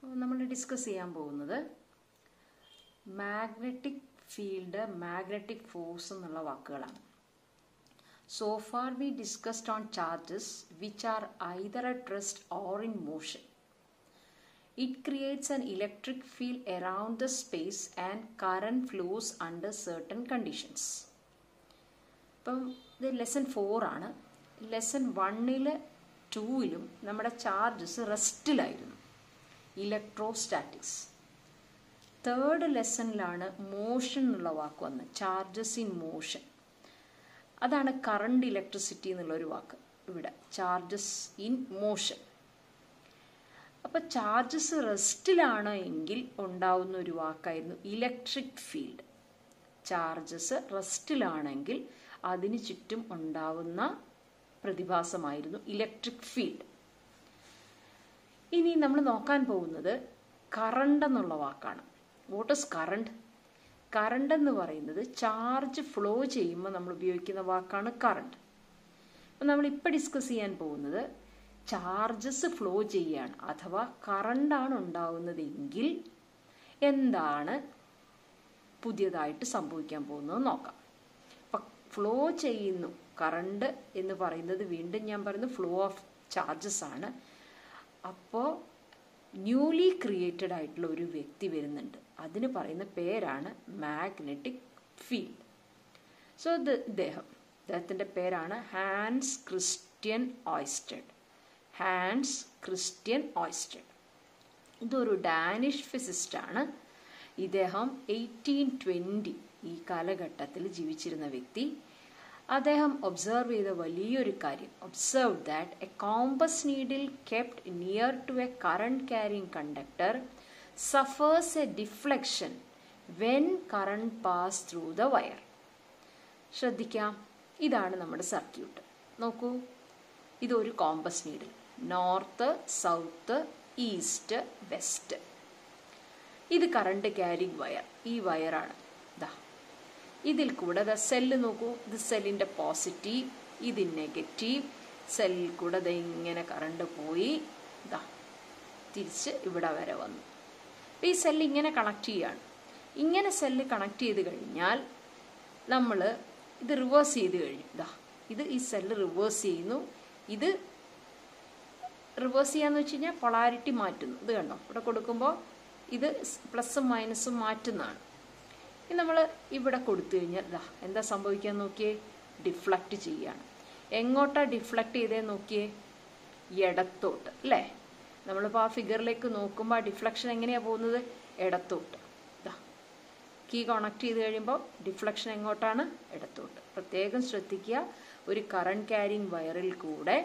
നമ്മൾ ഡിസ്കസ് ചെയ്യാൻ പോകുന്നത് മാഗ്നറ്റിക് ഫീൽഡ് മാഗ്നറ്റിക് ഫോഴ്സ് എന്നുള്ള വാക്കുകളാണ് so far we discussed on charges which are either at rest or in motion it creates an electric field around the space and current flows under certain conditions ഇപ്പം ഇത് lesson four ആണ് lesson വണ്ണിൽ ടൂവിലും നമ്മുടെ charges റെസ്റ്റിലായിരുന്നു electrostatics third ലെസണിലാണ് motion എന്നുള്ള വാക്ക് വന്നത് ചാർജസ് ഇൻ മോഷൻ അതാണ് കറണ്ട് ഇലക്ട്രിസിറ്റി എന്നുള്ളൊരു വാക്ക് ഇവിടെ ചാർജസ് ഇൻ മോഷൻ അപ്പോൾ ചാർജസ് റെസ്റ്റിലാണ് എങ്കിൽ ഉണ്ടാവുന്ന ഒരു വാക്കായിരുന്നു ഇലക്ട്രിക് ഫീൽഡ് ചാർജസ് റെസ്റ്റിലാണെങ്കിൽ അതിന് ചുറ്റും ഉണ്ടാവുന്ന പ്രതിഭാസമായിരുന്നു ഇലക്ട്രിക് ഫീൽഡ് ഇനി നമ്മൾ നോക്കാൻ പോകുന്നത് കറണ്ട് എന്നുള്ള വാക്കാണ് വാട്ട് ഇസ് കറണ്ട് കറണ്ട് എന്ന് പറയുന്നത് ചാർജ് ഫ്ലോ ചെയ്യുമ്പോൾ നമ്മൾ ഉപയോഗിക്കുന്ന വാക്കാണ് കറണ്ട് അപ്പം നമ്മൾ ഇപ്പം ഡിസ്കസ് ചെയ്യാൻ പോകുന്നത് ചാർജസ് ഫ്ലോ ചെയ്യാണ് അഥവാ കറണ്ടാണ് ഉണ്ടാവുന്നതെങ്കിൽ എന്താണ് പുതിയതായിട്ട് സംഭവിക്കാൻ പോകുന്നത് നോക്കാം അപ്പം ഫ്ലോ ചെയ്യുന്നു കറണ്ട് എന്ന് പറയുന്നത് വീണ്ടും ഞാൻ പറയുന്നത് ഫ്ലോ ഓഫ് ചാർജസ് ആണ് അപ്പോൾ ന്യൂലി ക്രിയേറ്റഡ് ആയിട്ടുള്ള ഒരു വ്യക്തി വരുന്നുണ്ട് അതിന് പറയുന്ന പേരാണ് മാഗ്നറ്റിക് ഫീൽഡ് സോ ഇത് ഇദ്ദേഹം ഇദ്ദേഹത്തിൻ്റെ പേരാണ് Hans Christian Oersted Hans Christian Oersted ഇതൊരു ഡാനിഷ് ഫിസിസ്റ്റാണ് ഇദ്ദേഹം എയ്റ്റീൻ ട്വൻറ്റി ഈ കാലഘട്ടത്തിൽ ജീവിച്ചിരുന്ന വ്യക്തി അദ്ദേഹം ഒബ്സർവ് ചെയ്ത വലിയൊരു കാര്യം observe that a compass needle kept near to a current carrying conductor suffers a deflection when current pass through the wire ശ്രദ്ധിക്കാം ഇതാണ് നമ്മുടെ സർക്യൂട്ട് നോക്കൂ ഇതൊരു compass needle north south east west ഇത് കറണ്ട് ക്യാരിങ് വയർ ഈ വയറാണ് ഇതാ ഇതിൽ കൂടെ ദ സെല്ല് നോക്കൂ ഇത് സെല്ലിൻ്റെ പോസിറ്റീവ് ഇത് നെഗറ്റീവ് സെല്ലിൽ കൂടെ ദ ഇങ്ങനെ കറണ്ട് പോയി ഇതാ തിരിച്ച് ഇവിടെ വരെ വന്നു ഈ സെല്ല് ഇങ്ങനെ കണക്ട് ചെയ്യാണ് ഇങ്ങനെ സെല്ല് കണക്ട് ചെയ്ത് കഴിഞ്ഞാൽ നമ്മൾ ഇത് റിവേഴ്സ് ചെയ്ത് കഴിഞ്ഞു ഇതാ ഇത് ഈ സെല്ല് റിവേഴ്സ് ചെയ്യുന്നു ഇത് റിവേഴ്സ് ചെയ്യാന്ന് വെച്ച് കഴിഞ്ഞാൽ പൊളാരിറ്റി മാറ്റുന്നു ഇത് കണ്ടോ ഇവിടെ കൊടുക്കുമ്പോൾ ഇത് പ്ലസും മൈനസും മാറ്റുന്നതാണ് ഇനി നമ്മൾ ഇവിടെ കൊടുത്തു കഴിഞ്ഞാൽ ഇതാ എന്താ സംഭവിക്കാൻ നോക്കിയേ ഡിഫ്ലക്റ്റ് ചെയ്യാണ് എങ്ങോട്ടാ ഡിഫ്ലക്റ്റ് ചെയ്തേ നോക്കിയേ ഇടത്തോട്ട് അല്ലേ നമ്മളിപ്പോൾ ആ ഫിഗറിലേക്ക് നോക്കുമ്പോൾ ആ ഡിഫ്ലക്ഷൻ എങ്ങനെയാണ് പോകുന്നത് ഇടത്തോട്ട് ഇതാ കീ കണക്ട് ചെയ്ത് കഴിയുമ്പോൾ ഡിഫ്ലക്ഷൻ എങ്ങോട്ടാണ് ഇടത്തോട്ട് പ്രത്യേകം ശ്രദ്ധിക്കുക ഒരു കറണ്ട് ക്യാരിങ് വയറിൽ കൂടെ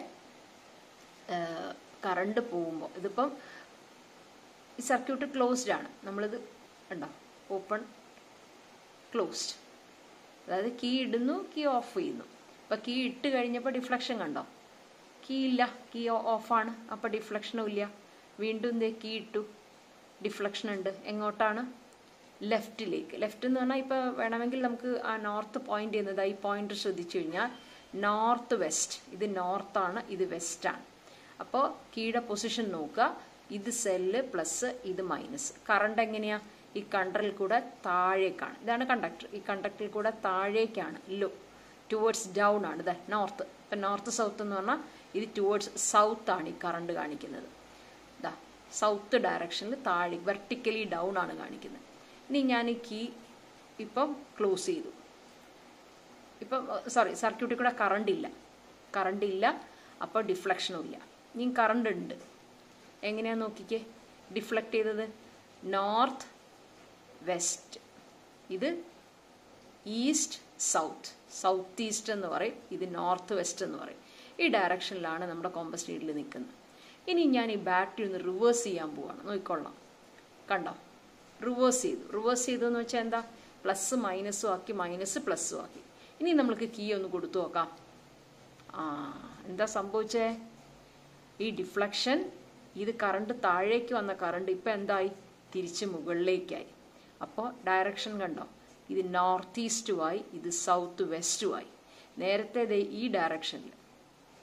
കറണ്ട് പോകുമ്പോൾ ഇതിപ്പം ഈ സർക്യൂട്ട് ക്ലോസ്ഡ് ആണ് നമ്മളിത് ഉണ്ടോ ഓപ്പൺ ക്ലോസ്ഡ് അതായത് കീ ഇടുന്നു കീ ഓഫ് ചെയ്യുന്നു അപ്പം കീ ഇട്ട് കഴിഞ്ഞപ്പോൾ ഡിഫ്ലക്ഷൻ കണ്ടോ കീ ഇല്ല കീ ഓഫാണ് അപ്പോൾ ഡിഫ്ലക്ഷനും ഇല്ല വീണ്ടും ദേ കീ ഇട്ടു ഡിഫ്ലക്ഷൻ ഉണ്ട് എങ്ങോട്ടാണ് ലെഫ്റ്റിലേക്ക് ലെഫ്റ്റ് എന്ന് പറഞ്ഞാൽ ഇപ്പോൾ വേണമെങ്കിൽ നമുക്ക് ആ നോർത്ത് പോയിന്റ് ചെയ്യുന്നത് ഈ പോയിന്റ് ശ്രദ്ധിച്ചു കഴിഞ്ഞാൽ നോർത്ത് വെസ്റ്റ് ഇത് നോർത്താണ് ഇത് വെസ്റ്റാണ് അപ്പോൾ കീയുടെ പൊസിഷൻ നോക്കുക ഇത് സെല്ല് പ്ലസ് ഇത് മൈനസ് കറണ്ട് എങ്ങനെയാ ഈ കണ്ടറിൽ കൂടെ താഴേക്കാണ് ഇതാണ് കണ്ടക്ടർ ഈ കണ്ടക്ടറിൽ കൂടെ താഴേക്കാണ് ലോ ടുവേർഡ്സ് ഡൗൺ ആണ് ഇത് നോർത്ത് ഇപ്പം നോർത്ത് സൗത്ത് എന്ന് പറഞ്ഞാൽ ഇത് ടുവേർഡ്സ് സൗത്ത് ആണ് ഈ കറണ്ട് കാണിക്കുന്നത് ഇതാ സൗത്ത് ഡയറക്ഷനിൽ താഴെ വെർട്ടിക്കലി ഡൗൺ ആണ് കാണിക്കുന്നത് ഇനി ഞാൻ ഈ കീ ഇപ്പം ക്ലോസ് ചെയ്തു ഇപ്പം സോറി സർക്യൂട്ടിൽ കൂടെ കറണ്ട് ഇല്ല കറണ്ട് ഇല്ല അപ്പോൾ ഡിഫ്ലക്ഷനും ഇല്ല ഇനി കറണ്ട് ഉണ്ട് എങ്ങനെയാ നോക്കിക്കേ ഡിഫ്ലക്റ്റ് ചെയ്തത് നോർത്ത് വെസ്റ്റ് ഇത് ഈസ്റ്റ് സൗത്ത് സൗത്ത് ഈസ്റ്റ് എന്ന് പറയും ഇത് നോർത്ത് വെസ്റ്റ് എന്ന് പറയും ഈ ഡയറക്ഷനിലാണ് നമ്മുടെ കോമ്പസ് നീഡിൽ നിൽക്കുന്നത് ഇനി ഞാൻ ഈ ബാറ്ററി ഒന്ന് റിവേഴ്സ് ചെയ്യാൻ പോവാണ് നോക്കിക്കൊള്ളാം കണ്ടോ റിവേഴ്സ് ചെയ്തു റിവേഴ്സ് ചെയ്തു എന്ന് വെച്ചാൽ എന്താ പ്ലസ് മൈനസും ആക്കി മൈനസ് പ്ലസ്സും ആക്കി ഇനി നമ്മൾക്ക് കീ ഒന്ന് കൊടുത്തു നോക്കാം ആ എന്താ സംഭവിച്ചേ ഈ ഡിഫ്ലക്ഷൻ ഇത് കറണ്ട് താഴേക്ക് വന്ന കറണ്ട് ഇപ്പം എന്തായി തിരിച്ച് മുകളിലേക്കായി അപ്പോൾ ഡയറക്ഷൻ കണ്ടോ ഇത് നോർത്ത് ഈസ്റ്റുമായി ഇത് സൗത്ത് വെസ്റ്റുമായി നേരത്തെ ഈ ഡയറക്ഷനിൽ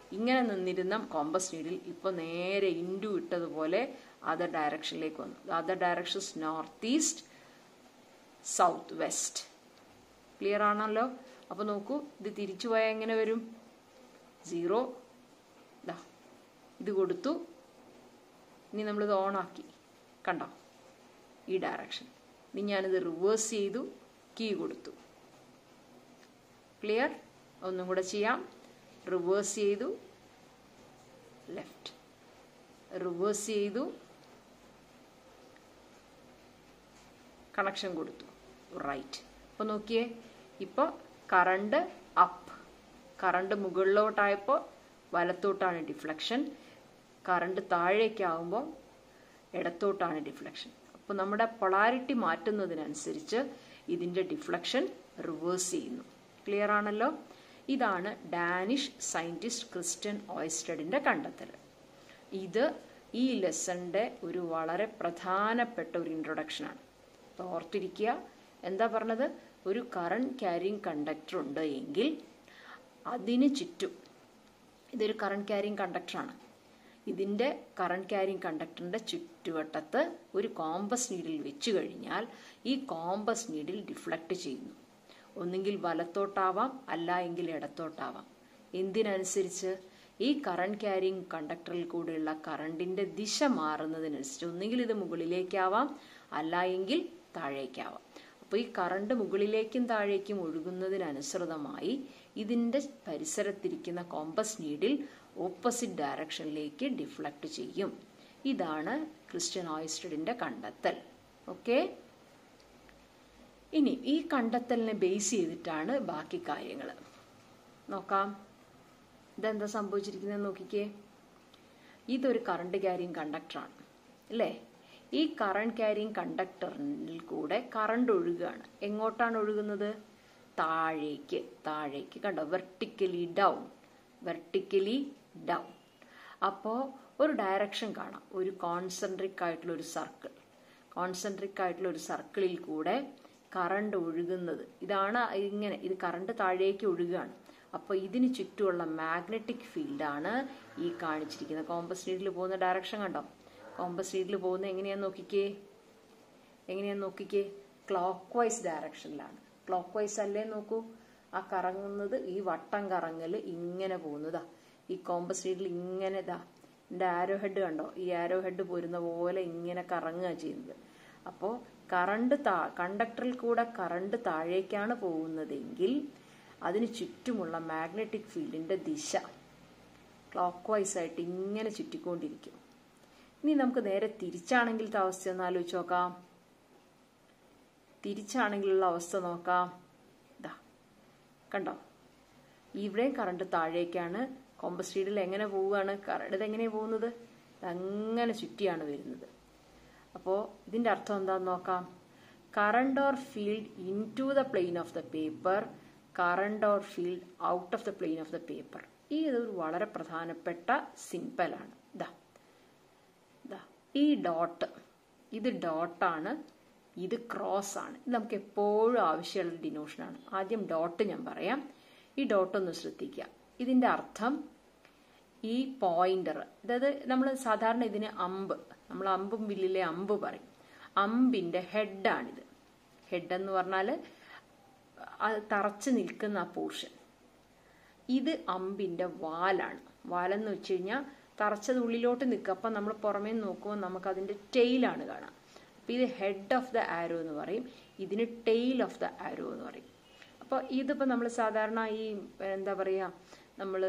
ഇങ്ങനെ നിന്നിരുന്ന കോമ്പസ് നീഡിൽ ഇപ്പോൾ നേരെ ഇൻഡു ഇട്ടതുപോലെ അതർ ഡയറക്ഷനിലേക്ക് വന്നു other directions north east south west clear ആണല്ലോ അപ്പോൾ നോക്കൂ ഇത് തിരിച്ചു പോയാൽ എങ്ങനെ വരും സീറോ ഇതാ ഇത് കൊടുത്തു ഇനി നമ്മളിത് ഓണാക്കി കണ്ടോ ഈ ഡയറക്ഷൻ ഇനി ഞാനിത് റിവേഴ്സ് ചെയ്തു കീ കൊടുത്തു ക്ലിയർ ഒന്നും കൂടെ ചെയ്യാം റിവേഴ്സ് ചെയ്തു ലെഫ്റ്റ് റിവേഴ്സ് ചെയ്തു കണക്ഷൻ കൊടുത്തു റൈറ്റ് അപ്പോൾ നോക്കിയേ ഇപ്പോൾ കറണ്ട് അപ്പ് കറണ്ട് മുകളിലോട്ടായപ്പോൾ വലത്തോട്ടാണ് ഡിഫ്ലക്ഷൻ കറണ്ട് താഴേക്കാവുമ്പോൾ ഇടത്തോട്ടാണ് ഡിഫ്ലക്ഷൻ അപ്പോൾ നമ്മുടെ പൊളാരിറ്റി മാറ്റുന്നതിനനുസരിച്ച് ഇതിൻ്റെ ഡിഫ്ലക്ഷൻ റിവേഴ്സ് ചെയ്യുന്നു ക്ലിയർ ആണല്ലോ ഇതാണ് ഡാനിഷ് സയൻറ്റിസ്റ്റ് ക്രിസ്ത്യൻ ഓയിസ്റ്റഡിൻ്റെ കണ്ടെത്തൽ ഇത് ഈ ലെസണിൻ്റെ ഒരു വളരെ പ്രധാനപ്പെട്ട ഒരു ഇൻട്രൊഡക്ഷനാണ് അപ്പോൾ ഓർത്തിരിക്കുക എന്താ പറഞ്ഞത് ഒരു കറണ്ട് ക്യാരിങ് കണ്ടക്ടർ ഉണ്ട് എങ്കിൽ അതിന് ചുറ്റും ഇതൊരു കറണ്ട് ക്യാരിങ് കണ്ടക്ടറാണ് ഇതിൻ്റെ കറണ്ട് ക്യാരിങ് കണ്ടക്ടറിൻ്റെ ചുറ്റുവട്ടത്ത് ഒരു കോമ്പസ് നീഡിൽ വെച്ച് കഴിഞ്ഞാൽ ഈ കോമ്പസ് നീഡിൽ ഡിഫ്ലക്റ്റ് ചെയ്യുന്നു ഒന്നുകിൽ വലത്തോട്ടാവാം അല്ല എങ്കിൽ ഇടത്തോട്ടാവാം എന്തിനനുസരിച്ച് ഈ കറണ്ട് ക്യാരിങ് കണ്ടക്ടറിൽ കൂടെയുള്ള കറണ്ടിന്റെ ദിശ മാറുന്നതിനനുസരിച്ച് ഒന്നുകിൽ ഇത് മുകളിലേക്കാവാം അല്ല എങ്കിൽ താഴേക്കാവാം അപ്പോൾ ഈ കറണ്ട് മുകളിലേക്കും താഴേക്കും ഒഴുകുന്നതിനനുസൃതമായി ഇതിൻ്റെ പരിസരത്തിരിക്കുന്ന കോമ്പസ് നീഡിൽ ഓപ്പോസിറ്റ് ഡയറക്ഷനിലേക്ക് ഡിഫ്ലക്റ്റ് ചെയ്യും ഇതാണ് ക്രിസ്ത്യൻ ഓയിസ്റ്റഡിൻ്റെ കണ്ടെത്തൽ ഓക്കെ ഇനി ഈ കണ്ടെത്തലിനെ ബേസ് ചെയ്തിട്ടാണ് ബാക്കി കാര്യങ്ങൾ നോക്കാം ഇതെന്താ സംഭവിച്ചിരിക്കുന്നത് നോക്കിക്കേ ഇതൊരു കറണ്ട് ക്യാരിങ് കണ്ടക്ടറാണ് അല്ലേ ഈ കറണ്ട് ക്യാരിങ് കണ്ടക്ടറിൽ കൂടെ കറണ്ട് ഒഴുകുകയാണ് എങ്ങോട്ടാണ് ഒഴുകുന്നത് താഴേക്ക് താഴേക്ക് കണ്ടോ വെർട്ടിക്കലി ഡൗൺ വെർട്ടിക്കലി ഡൗൺ അപ്പോൾ ഒരു ഡയറക്ഷൻ കാണാം ഒരു കോൺസെൻട്രിക് ആയിട്ടുള്ള ഒരു സർക്കിൾ കോൺസെൻട്രിക് ആയിട്ടുള്ള ഒരു സർക്കിളിൽ കൂടെ കറണ്ട് ഒഴുകുന്നത് ഇതാണ് ഇങ്ങനെ ഇത് കറണ്ട് താഴേക്ക് ഒഴുകുകയാണ് അപ്പോൾ ഇതിന് ചുറ്റുമുള്ള മാഗ്നറ്റിക് ഫീൽഡാണ് ഈ കാണിച്ചിരിക്കുന്ന കോമ്പസ് നീഡിൽ പോകുന്ന ഡയറക്ഷൻ കണ്ടോ കോമ്പസ് നീഡിൽ പോകുന്ന എങ്ങനെയാന്ന് നോക്കിക്കേ എങ്ങനെയാന്ന് നോക്കിക്കേ ക്ലോക്ക് വൈസ് ഡയറക്ഷനിലാണ് ക്ലോക്ക് വൈസ് അല്ലേ നോക്കൂ ആ കറങ്ങുന്നത് ഈ വട്ടം കറങ്ങൽ ഇങ്ങനെ പോകുന്നതാ ഈ കോമ്പസ് നീഡിൽ ഇങ്ങനെ ഇതാ എൻ്റെ ആരോ ഹെഡ് കണ്ടോ ഈ ആരോ ഹെഡ് പോരുന്ന പോലെ ഇങ്ങനെ കറങ്ങുക ചെയ്യുന്നത് അപ്പോൾ കറണ്ട് താ കണ്ടക്ടറിൽ കൂടെ കറണ്ട് താഴേക്കാണ് പോകുന്നതെങ്കിൽ അതിന് ചുറ്റുമുള്ള മാഗ്നറ്റിക് ഫീൽഡിന്റെ ദിശ ക്ലോക്ക് വൈസ് ആയിട്ട് ഇങ്ങനെ ചുറ്റിക്കൊണ്ടിരിക്കും ഇനി നമുക്ക് നേരെ തിരിച്ചാണെങ്കിലത്തെ അവസ്ഥ ഒന്ന് ആലോചിച്ച് നോക്കാം തിരിച്ചാണെങ്കിലുള്ള അവസ്ഥ നോക്കാം ഇതാ കണ്ടോ ഇവിടെയും കറണ്ട് താഴേക്കാണ് കോമ്പസ് ഫീൽഡിൽ എങ്ങനെ പോവുകയാണ് കറണ്ട് ഇതെങ്ങനെയാണ് പോകുന്നത് അങ്ങനെ ചുറ്റിയാണ് വരുന്നത് അപ്പോൾ ഇതിൻ്റെ അർത്ഥം എന്താണെന്ന് നോക്കാം current or field into the plane of the paper current or field out of the plane of the paper ഈ ഇതൊരു വളരെ പ്രധാനപ്പെട്ട സിമ്പലാണ് ഇതാ ഇതാ ഈ ഡോട്ട് ഇത് ഡോട്ടാണ് ഇത് ക്രോസ് ആണ് ഇത് നമുക്ക് എപ്പോഴും ആവശ്യമുള്ള ഡിനോഷനാണ് ആദ്യം ഡോട്ട് ഞാൻ പറയാം ഈ ഡോട്ട് ഒന്ന് ശ്രദ്ധിക്കുക ഇതിൻ്റെ അർത്ഥം ഈ പോയിന്റർ അതായത് നമ്മൾ സാധാരണ ഇതിന് അമ്പ് നമ്മൾ അമ്പും വില്ലിലെ അമ്പ് പറയും അമ്പിന്റെ ഹെഡാണിത് ഹെഡ് എന്ന് പറഞ്ഞാൽ തറച്ചു നിൽക്കുന്ന ആ പോർഷൻ ഇത് അമ്പിന്റെ വാലാണ് വാലെന്ന് വെച്ച് കഴിഞ്ഞാൽ തറച്ചത് ഉള്ളിലോട്ട് നിൽക്കുക അപ്പം നമ്മൾ പുറമേ നോക്കുമ്പോൾ നമുക്ക് അതിന്റെ ടെയിലാണ് കാണാം അപ്പം ഇത് ഹെഡ് ഓഫ് ദ ആരോ എന്ന് പറയും ഇതിന് ടെയിൽ ഓഫ് ദ ആരോ എന്ന് പറയും അപ്പോൾ ഇതിപ്പോൾ നമ്മൾ സാധാരണ ഈ എന്താ പറയുക നമ്മൾ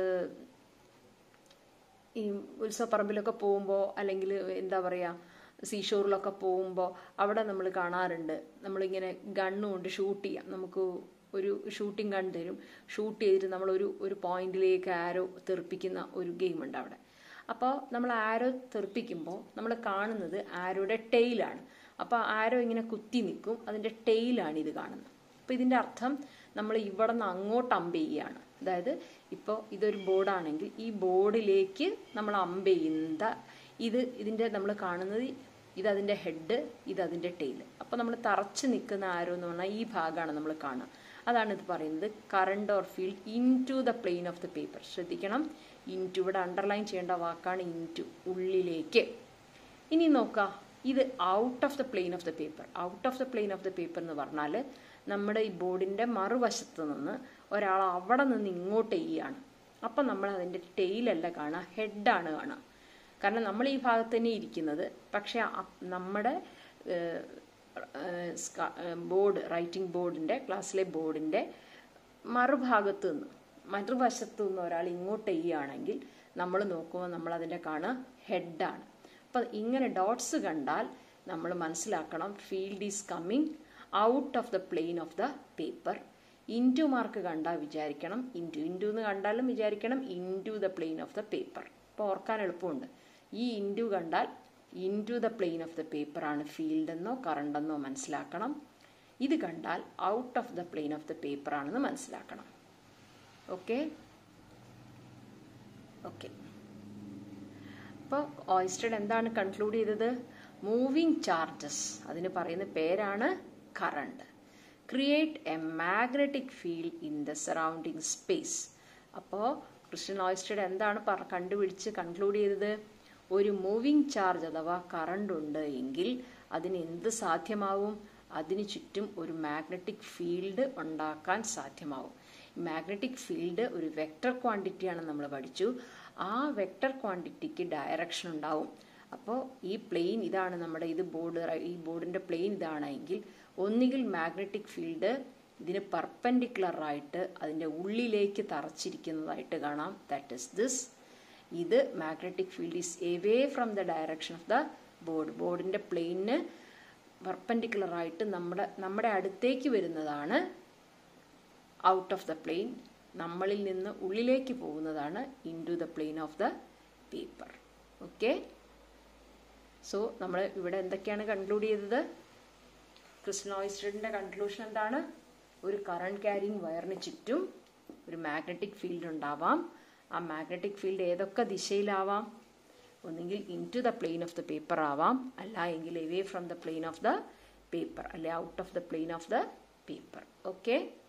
ഈ ഉത്സവപ്പറമ്പിലൊക്കെ പോകുമ്പോൾ അല്ലെങ്കിൽ എന്താ പറയുക സീഷോറിലൊക്കെ പോകുമ്പോൾ അവിടെ നമ്മൾ കാണാറുണ്ട് നമ്മളിങ്ങനെ ഗണ്ണ് കൊണ്ട് ഷൂട്ട് ചെയ്യാം നമുക്ക് ഒരു ഷൂട്ടിംഗ് ഗൺ തരും ഷൂട്ട് ചെയ്തിട്ട് നമ്മൾ ഒരു ഒരു പോയിന്റിലേക്ക് ആരോ തെറിപ്പിക്കുന്ന ഒരു ഗെയിം ഉണ്ട് അവിടെ അപ്പോൾ നമ്മൾ ആരോ തെറിപ്പിക്കുമ്പോൾ നമ്മൾ കാണുന്നത് ആരോയുടെ ടെയിലാണ് അപ്പോൾ ആരോ ഇങ്ങനെ കുത്തി നിൽക്കും അതിൻ്റെ ടെയിലാണ് ഇത് കാണുന്നത് അപ്പോൾ ഇതിൻ്റെ അർത്ഥം നമ്മൾ ഇവിടെ നിന്ന് അങ്ങോട്ട് അമ്പ് ചെയ്യുകയാണ് അതായത് ഇപ്പോൾ ഇതൊരു ബോർഡാണെങ്കിൽ ഈ ബോർഡിലേക്ക് നമ്മൾ അമ്പ് ചെയ്യുന്ന ഇത് ഇതിൻ്റെ നമ്മൾ കാണുന്നത് ഇത് അതിൻ്റെ ഹെഡ് ഇത് അതിൻ്റെ ടെയിൽ അപ്പോൾ നമ്മൾ തറച്ച് നിൽക്കുന്ന ആരോ എന്ന് പറഞ്ഞാൽ ഈ ഭാഗമാണ് നമ്മൾ കാണുക അതാണ് ഇത് പറയുന്നത് current or field into the plane of the paper ശ്രദ്ധിക്കണം ഇൻറ്റു ഇവിടെ അണ്ടർലൈൻ ചെയ്യേണ്ട വാക്കാണ് ഇൻറ്റു ഉള്ളിലേക്ക് ഇനി നോക്കുക ഇത് out of the plane of the paper out of the plane of the paper എന്ന് പറഞ്ഞാൽ നമ്മുടെ ഈ ബോർഡിൻ്റെ മറുവശത്ത് നിന്ന് ഒരാൾ അവിടെ നിന്ന് ഇങ്ങോട്ട് ചെയ്യുകയാണ് അപ്പം നമ്മൾ അതിൻ്റെ ടെയിലല്ല കാണുക ഹെഡാണ് കാണുക കാരണം നമ്മൾ ഈ ഭാഗത്ത് തന്നെ ഇരിക്കുന്നത് പക്ഷേ നമ്മുടെ ബോർഡ് റൈറ്റിംഗ് ബോർഡിൻ്റെ ക്ലാസ്സിലെ ബോർഡിൻ്റെ മറുഭാഗത്ത് നിന്ന് മറുവശത്തു നിന്ന് ഒരാൾ ഇങ്ങോട്ട് ചെയ്യുകയാണെങ്കിൽ നമ്മൾ നോക്കുമ്പോൾ നമ്മൾ അതിൻ്റെ കാണുക ഹെഡാണ് അപ്പം ഇങ്ങനെ ഡോട്ട്സ് കണ്ടാൽ നമ്മൾ മനസ്സിലാക്കണം field is coming out of the plane of the paper into mark കണ്ടാൽ വിചാരിക്കണം ഇൻറ്റു ഇൻറ്റു എന്ന് കണ്ടാലും വിചാരിക്കണം into the plane of the പേപ്പർ അപ്പോൾ ഓർക്കാൻ എളുപ്പമുണ്ട് ഈ ഇൻറ്റു കണ്ടാൽ into the plane of the പേപ്പറാണ് ഫീൽഡ് എന്നോ കറണ്ട് എന്നോ മനസ്സിലാക്കണം ഇത് കണ്ടാൽ out of the plane of the പേപ്പറാണെന്ന് മനസ്സിലാക്കണം ഓക്കെ ഓക്കെ അപ്പോൾ ഓയിസ്റ്റഡ് എന്താണ് കൺക്ലൂഡ് ചെയ്തത് മൂവിങ് ചാർജസ് അതിന് പറയുന്ന പേരാണ് current create a magnetic field in the surrounding space അപ്പോൾ ക്രിസ്ത്യൻ ഓയിസ്റ്റഡ് എന്താണ് പറ കണ്ടുപിടിച്ച് കൺക്ലൂഡ് ചെയ്തത് ഒരു മൂവിങ് ചാർജ് അഥവാ കറണ്ട് ഉണ്ട് എങ്കിൽ അതിന് എന്ത് സാധ്യമാവും അതിന് ചുറ്റും ഒരു മാഗ്നറ്റിക് ഫീൽഡ് ഉണ്ടാക്കാൻ സാധ്യമാവും മാഗ്നറ്റിക് ഫീൽഡ് ഒരു വെക്റ്റർ ക്വാണ്ടിറ്റിയാണ് നമ്മൾ പഠിച്ചു ആ വെക്റ്റർ ക്വാണ്ടിറ്റിക്ക് ഡയറക്ഷൻ ഉണ്ടാവും അപ്പോൾ ഈ പ്ലെയിൻ ഇതാണ് നമ്മുടെ ഇത് ബോർഡ് ഈ ബോർഡിൻ്റെ പ്ലെയിൻ ഇതാണെങ്കിൽ ഒന്നുകിൽ മാഗ്നറ്റിക് ഫീൽഡ് ഇതിന് പെർപ്പൻഡിക്കുലർ ആയിട്ട് അതിൻ്റെ ഉള്ളിലേക്ക് തറച്ചിരിക്കുന്നതായിട്ട് കാണാം ദാറ്റ് ഇസ് ദിസ് ഇത് magnetic field is away from the direction of the board ബോർഡിൻ്റെ പ്ലെയിനിന് പെർപ്പൻഡിക്കുലർ ആയിട്ട് നമ്മുടെ നമ്മുടെ അടുത്തേക്ക് വരുന്നതാണ് ഔട്ട് ഓഫ് ദ പ്ലെയിൻ നമ്മളിൽ നിന്ന് ഉള്ളിലേക്ക് പോകുന്നതാണ് into the plane of the paper okay so നമ്മൾ ഇവിടെ എന്തൊക്കെയാണ് കൺക്ലൂഡ് ചെയ്തത് ക്രിസ്നോയിസ്റ്റഡിൻ്റെ കൺക്ലൂഷൻ എന്താണ് ഒരു കറണ്ട് ക്യാരിങ് വയറിന് ചുറ്റും ഒരു മാഗ്നറ്റിക് ഫീൽഡ് ഉണ്ടാവാം ആ മാഗ്നറ്റിക് ഫീൽഡ് ഏതൊക്കെ ദിശയിലാവാം ഒന്നുകിൽ into the plane of the paper ആവാം അല്ല എങ്കിൽ away from the plane of the paper അല്ലെ out of the plane of the paper okay